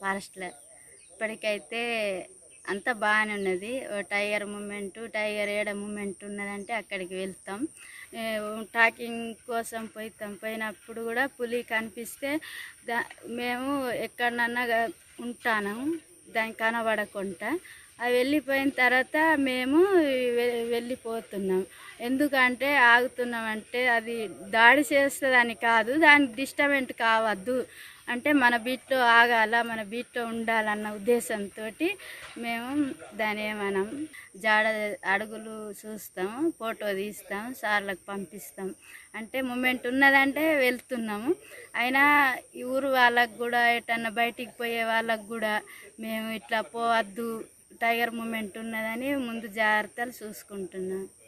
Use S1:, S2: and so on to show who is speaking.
S1: ఫారెస్ట్లో ఇప్పటికైతే అంతా బాగానే ఉన్నది ఓ టైగర్ మూమెంట్ టైగర్ ఏడ మూమెంట్ ఉన్నదంటే అక్కడికి వెళ్తాం ఏ, టాకింగ్ కోసం పోతాం పోయినప్పుడు కూడా పులి కనిపిస్తే దా మేము ఎక్కడన్నా గా- ఉంటాను దానికి కనబడకుండా అవి వెళ్ళిపోయిన తర్వాత మేము వె- వెళ్ళిపోతున్నాం ఎందుకంటే ఆగుతున్నామంటే అది దాడి చేస్తుందని కాదు దానికి డిస్టర్బెంట్ కావద్దు అంటే మన బీట్లో ఆగాల మన బీట్లో ఉండాలన్న ఉద్దేశంతో మేము దాని ఏమనం జాడ అడుగులు చూస్తాం ఫోటో తీస్తాం సార్లకు పంపిస్తాం అంటే మూమెంట్ ఉన్నదంటే వెళ్తున్నాము అయినా ఈ ఊరు వాళ్ళకు కూడా ఎటన్నా బయటికి పోయే వాళ్ళకు కూడా మేము ఇట్లా పోవద్దు టైగర్ మూమెంట్ ఉన్నదని ముందు జాగ్రత్తలు చూసుకుంటున్నాం